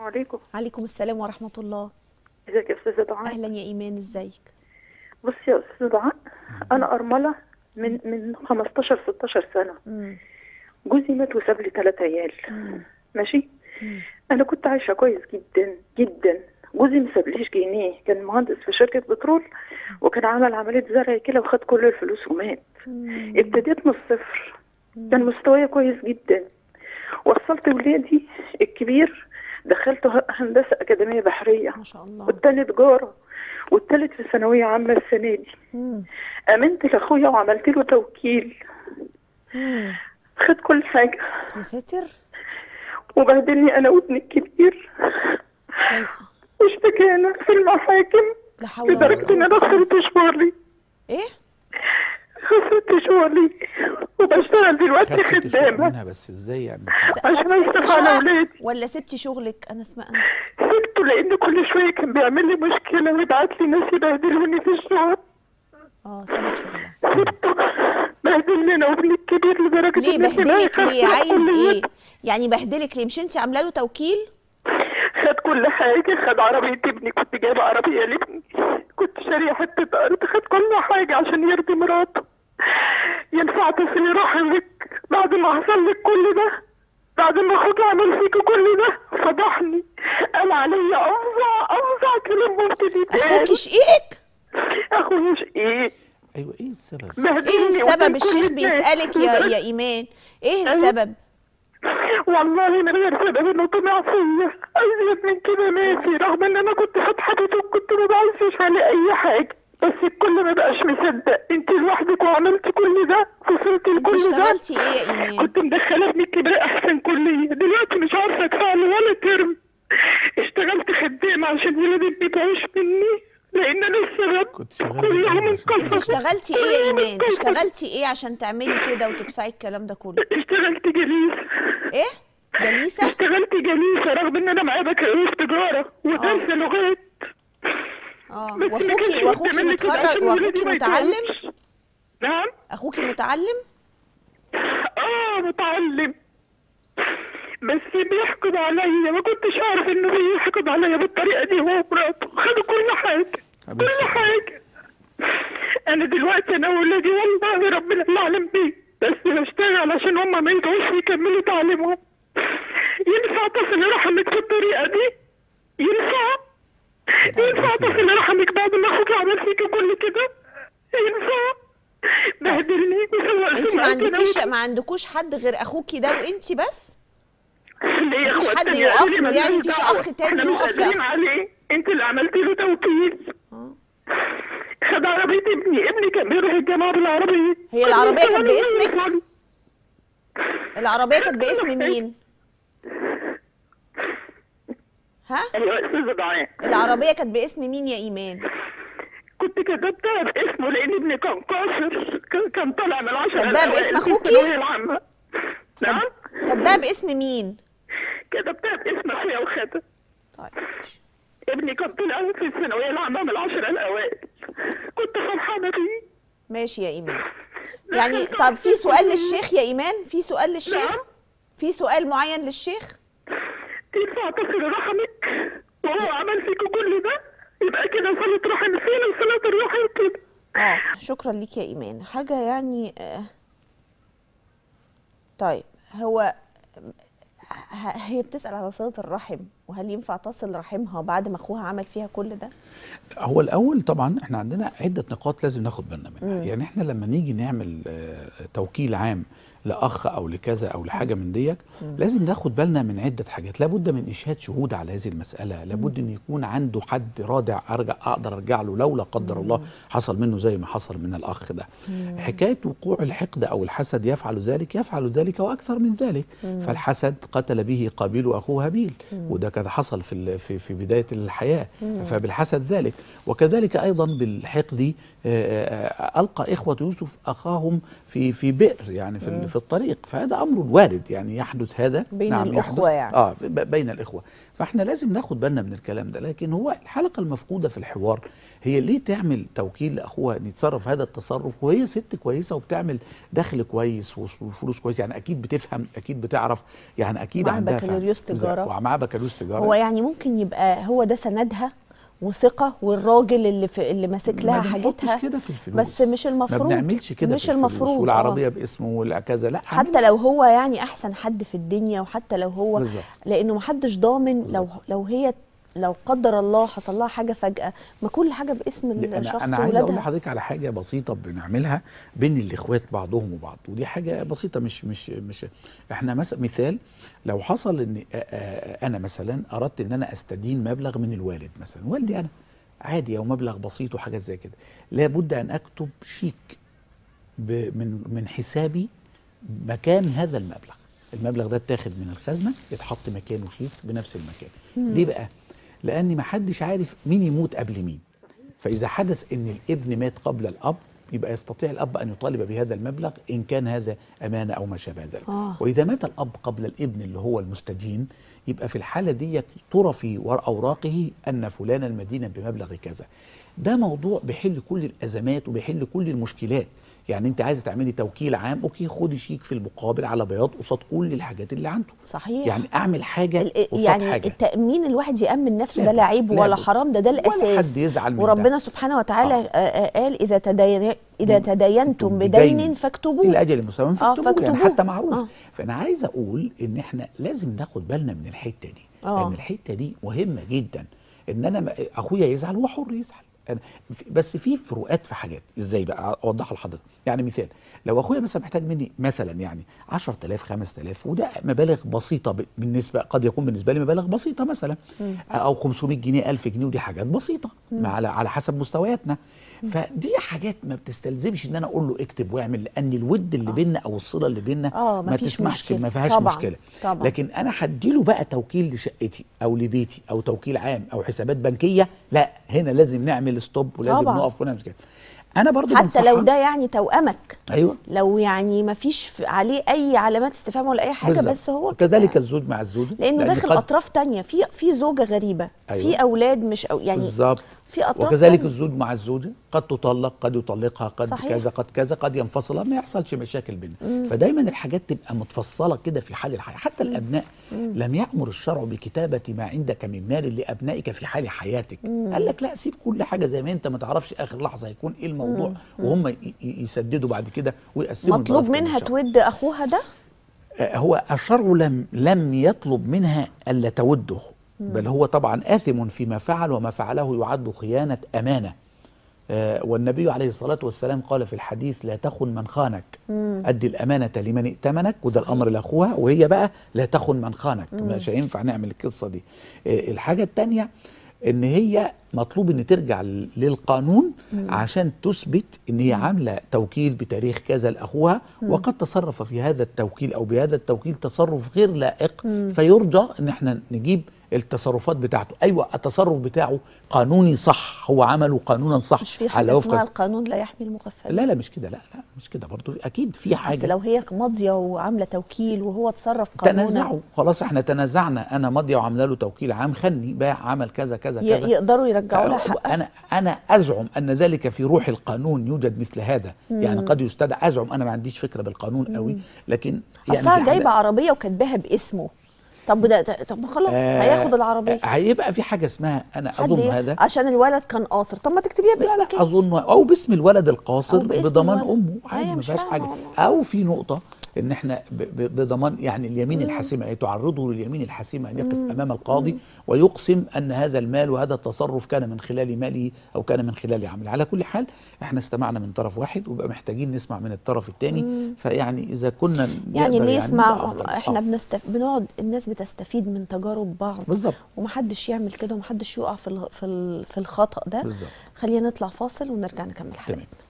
عليكم عليكم السلام ورحمه الله ازيك يا استاذه دعاء اهلا يا ايمان ازيك بصي يا استاذه دعاء انا ارمله من من 15 16 سنه مم. جوزي مات وساب لي ثلاث عيال مم. ماشي مم. انا كنت عايشه كويس جدا جدا جوزي ما سابليش جنيه كان مهندس في شركه بترول وكان عمل عمليه زرع كده وخد كل الفلوس ومات مم. ابتديت من الصفر كان مستواي كويس جدا وصلت ولادي الكبير دخلته هندسه اكاديميه بحريه ما شاء الله والتاني تجاره والتالت في ثانويه عامه السنه دي مم. امنت لاخويا وعملت له توكيل مم. خد كل حاجه يا ساتر وبهدلني انا وابني الكبير أيوة. واشتكينا في المحاكم لا حول ولا لدرجه ان قوه انا خسرت شغلي ايه خسرت شغلي وبشتغل دلوقتي خد ست شهور خدامه منها بس ازاي يعني عشان خدت اصرف ست على شهور اولادي ولا سبتي شغلك انا اسمع انا سبته لان كل شويه كان بيعمل لي مشكله ويبعت لي ناس يبهدلوني في الشغل اه سابت شغلها سبته بهدلني انا وابني الكبير لدرجه ليه ان ابني بهدلك بقى ليه يخاف عايز من ايه كليته. يعني بهدلك ليه مش انت عامله له توكيل خد كل حاجه خد عربيه ابني كنت جايبه عربيه لابني كنت شاريه حته ارض خد كل حاجه عشان يرضي مراته ينفع تصلي رحمك بعد ما حصل لك كل ده بعد ما اخوك عمل فيك كل ده فضحني قال عليا افظع افظع كلام ممكن يتقال اخوكي شقيقك اخويا ايه ايوه ايه السبب بهدلني ايه السبب قدام كل الشيخ الناس. بيسالك يا يا ايمان ايه السبب والله من غير سبب انه طمع فيا ازيد من كده ماشي رغم ان انا كنت فاتحه بيته وكنت ما بعرفش عليه اي حاجه بس الكل ما بقاش مصدق انت لوحدك وعملتي كل ده وصلتي انت لكل ده اشتغلتي ايه يا ايمان كنت مدخله ابني الكبير احسن كليه دلوقتي مش عارفه ادفع له ولا ترم اشتغلت خدامه عشان ولادي بتعيش مني لان انا السبب كنت شغالة كلهم بالجامعة عشان انكسروا اشتغلتي ايه يا ايمان اشتغلتي ايه عشان تعملي كده وتدفعي الكلام ده كله اشتغلت جليس ايه جليسه اشتغلت جليسة رغم ان انا معايا بكالوريوس تجارة ودارسة لغات اه بس ما كانش واخوكي قدامي واخوكي كده متخرج عشان ولادي واخوكي ما متعلم يتعبوش. نعم اخوكي متعلم اه متعلم بس بيحكم عليا ما كنتش اعرف انه بيحكم عليا بالطريقة دي هو ومراته خدوا كل حاجة طب كل ازاي؟ حاجة انا دلوقتي انا واولادي والله ربنا اللي اعلم بيه بس بشتغل عشان هم ما يدعوش يكملوا تعليمهم ينفع تصل رحمك بالطريقة دي ينفع ينفع تصل رحمك بعد ما اخوك عمل فيك كل كده ينفع بهدلني وسوء انت ما سمعتي أنا عندكيش وأنت. ما عندكوش حد غير اخوكي ده وانت بس ليه مفيش اخوات حد تانية يقف قالوا لي له مالناش يعني؟ مفيش دعوة. أخ تاني احنا مش يقف له؟ قادرين عليه انت اللي عملتي له توكيل اه. خد عربية ابني ابني كان بيروح الجامعة بالعربية هي العربية كانت كان باسمك؟ بيوصل. العربيه كانت باسم مين ها ايوه يا استاذة دعاء العربيه كانت باسم مين يا ايمان كنت كتبتها باسمه لان ابني كان قاصر كان- كان طالع من العشرة كاتباها الأوائل باسم في أخوكي؟ الثانوية العامة نعم كاتباها باسم مين كتبتها باسم اخويا وخاتم طيب ماشي. ابني كان طلع في الثانوية العامة من العشرة الأوائل كنت فرحانة بيه ماشي يا ايمان يعني طب في سؤال للشيخ يا ايمان في سؤال للشيخ نعم. في سؤال معين للشيخ تنفع تصل رحمك وهو عمل فيك كل ده يبقى كده صلة رحم فين وصلة الرحم كده اه شكرا ليك يا ايمان حاجه يعني آه. طيب هو ه- هي بتسال على صله الرحم وهل ينفع تصل رحمها بعد ما اخوها عمل فيها كل ده هو الاول طبعا احنا عندنا عده نقاط لازم ناخد بالنا منها يعني احنا لما نيجي نعمل آه، توكيل عام لاخ او لكذا او لحاجه من ديك لازم ناخد بالنا من عده حاجات لابد من اشهاد شهود على هذه المساله لابد ان يكون عنده حد رادع ارجع اقدر ارجع له لو لا قدر الله حصل منه زي ما حصل من الاخ ده حكايه وقوع الحقد او الحسد يفعل ذلك يفعل ذلك واكثر من ذلك فالحسد قتل به قابيل واخوه هابيل وده كان حصل في ال- في في بدايه الحياه فبالحسد ذلك وكذلك ايضا بالحقد آه، آه، القى اخوه يوسف اخاهم في في بئر يعني في ال- في في الطريق فهذا امر وارد يعني يحدث هذا بين نعم الأخوة يحدث يعني. اه في- ب- بين الاخوه فاحنا لازم ناخد بالنا من الكلام ده لكن هو الحلقه المفقوده في الحوار هي ليه تعمل توكيل لاخوها ان يتصرف هذا التصرف وهي ست كويسه وبتعمل دخل كويس وس- وفلوس كويس يعني اكيد بتفهم اكيد بتعرف يعني اكيد معاها عندها فهم. بكالوريوس تجارة. ومعاها بكالوريوس تجاره هو يعني ممكن يبقى هو ده سندها وثقه والراجل اللي في اللي ماسك لها ما بنحطش حاجتها كده في الفلوس بس مش المفروض ما بنعملش كده مش في الفلوس المفروض، والعربيه آه. باسمه والكذا لا حتى لو هو يعني احسن حد في الدنيا وحتى لو هو بالظبط. لانه محدش ضامن لو لو هي لو قدر الله حصل لها حاجه فجاه ما كل حاجه باسم الشخص انا انا عايز اقول وولادها لحضرتك على حاجه بسيطه بنعملها بين الاخوات بعضهم وبعض ودي حاجه بسيطه مش مش مش احنا مثلا مثال لو حصل ان آه، آه، انا مثلا اردت ان انا استدين مبلغ من الوالد مثلا والدي انا عادي او مبلغ بسيط وحاجات زي كده لابد ان اكتب شيك ب- من من حسابي مكان هذا المبلغ المبلغ ده اتاخد من الخزنه يتحط مكانه شيك بنفس المكان ليه بقى لان ما حدش عارف مين يموت قبل مين فاذا حدث ان الابن مات قبل الاب يبقى يستطيع الاب ان يطالب بهذا المبلغ ان كان هذا امانه او ما شابه ذلك آه. واذا مات الاب قبل الابن اللي هو المستدين يبقى في الحاله دي ترى في ور- اوراقه ان فلان المدينه بمبلغ كذا ده موضوع بيحل كل الازمات وبيحل كل المشكلات يعني انت عايزه تعملي توكيل عام اوكي خدي شيك في المقابل على بياض قصاد كل الحاجات اللي عنده صحيح يعني اعمل حاجه ال- قصاد يعني حاجه التأمين الواحد يأمن نفسه لا ده بد- لا عيب لا ولا بد. حرام ده ده ولا الأساس حد يزعل من وربنا ده. سبحانه وتعالى آه. آه. آه قال إذا تدين إذا تدينتم بدين بدين فاكتبوه الى اجل مسمى آه، فاكتبوه يعني فاكتبوه. حتى معروف آه. فانا عايز اقول ان احنا لازم ناخد بالنا من الحته دي آه. لان الحته دي مهمه جدا ان انا م- اخويا يزعل هو حر يزعل أنا في- بس في فروقات في حاجات ازاي بقى اوضحها لحضرتك يعني مثال لو اخويا مثلا محتاج مني مثلا يعني 10000 5000 وده مبالغ بسيطه ب- بالنسبه قد يكون بالنسبه لي مبالغ بسيطه مثلا او 500 جنيه 1000 جنيه ودي حاجات بسيطه مع- على على حسب مستوياتنا فدي حاجات ما بتستلزمش ان انا اقول له اكتب واعمل لان الود اللي بيننا او الصله اللي بيننا آه، ما مفيش تسمحش مشكلة. ما فيهاش طبعاً، مشكله طبعاً. لكن انا هديله بقى توكيل لشقتي او لبيتي او توكيل عام او حسابات بنكيه لا هنا لازم نعمل ستوب ولازم طبعاً. نقف ونعمل كده انا برضو حتى لو بنصحها- ده يعني توأمك ايوه لو يعني ما فيش عليه أي علامات استفهام ولا أي حاجة بالظبط. بس هو كده. كذلك الزوج مع الزوجه لأنه لأن داخل قد- أطراف تانية في في زوجة غريبة أيوة. في أولاد مش أو يعني بالظبط في أطراف وكذلك تانية. الزوج مع الزوجه قد تطلق قد يطلقها قد صحيح. كذا قد كذا قد ينفصل ما يحصلش مشاكل بينهم فدايما الحاجات تبقى متفصله كده في حال الحياه حتى الابناء لم يامر الشرع بكتابه ما عندك من مال لابنائك في حال حياتك قال لك لا سيب كل حاجه زي ما انت ما تعرفش اخر لحظه هيكون ايه الموضوع وهم ي- ي- يسددوا بعد كده ويقسموا مطلوب المرافق منها بالشرع. تود أخوها ده آه، هو الشرع لم لم يطلب منها الا توده بل هو طبعا آثم فيما فعل وما فعله يعد خيانة أمانة آه، والنبي عليه الصلاة والسلام قال في الحديث لا تخن من خانك أدي الأمانة لمن ائتمنك وده الأمر لأخوها وهي بقى لا تخن من خانك مش هينفع نعمل القصة دي آه، الحاجة التانية ان هي مطلوب ان ترجع ل- للقانون عشان تثبت ان هي عامله توكيل بتاريخ كذا لاخوها وقد تصرف في هذا التوكيل او بهذا التوكيل تصرف غير لائق فيرجى ان احنا نجيب التصرفات بتاعته ايوه التصرف بتاعه قانوني صح هو عمله قانونا صح مش في حاجة اسمها القانون لا يحمي المغفل لا لا مش كده لا لا مش كده برضو اكيد في بس حاجه لو هي ماضيه وعامله توكيل وهو اتصرف قانونا تنازعوا خلاص احنا تنازعنا انا ماضيه وعامله له توكيل عام خني باع عمل كذا كذا ي- كذا يقدروا يرجعوا لها حقها انا انا ازعم ان ذلك في روح القانون يوجد مثل هذا يعني قد يستدعى ازعم انا ما عنديش فكره بالقانون قوي لكن يعني اصلها في جايبه حاجة- عربيه وكاتباها باسمه طب ده ده- طب ما خلاص آه، هياخد العربيه آه، هيبقى في حاجه اسمها انا حد اظن ي- هذا عشان الولد كان قاصر طب ما تكتبيها لا باسمك لا انت. اظن او باسم الولد القاصر أو باسم بضمان الولد. امه عادي أيوة، ما مش فيهاش فاهمة حاجه والله. او في نقطه ان احنا ب- ب- بضمان يعني اليمين الحاسمه أي تعرضه لليمين الحاسمه ان يقف امام القاضي ويقسم ان هذا المال وهذا التصرف كان من خلال ماله او كان من خلال عمله على كل حال احنا استمعنا من طرف واحد وبقى محتاجين نسمع من الطرف الثاني فيعني اذا كنا يعني نقدر اللي يبقى يسمع أفضل. احنا آه، بنستف... بنقعد الناس بتستفيد من تجارب بعض بالظبط ومحدش يعمل كده ومحدش يقع في ال... في ال... في الخطأ ده بالظبط خلينا نطلع فاصل ونرجع نكمل حلقتنا تمام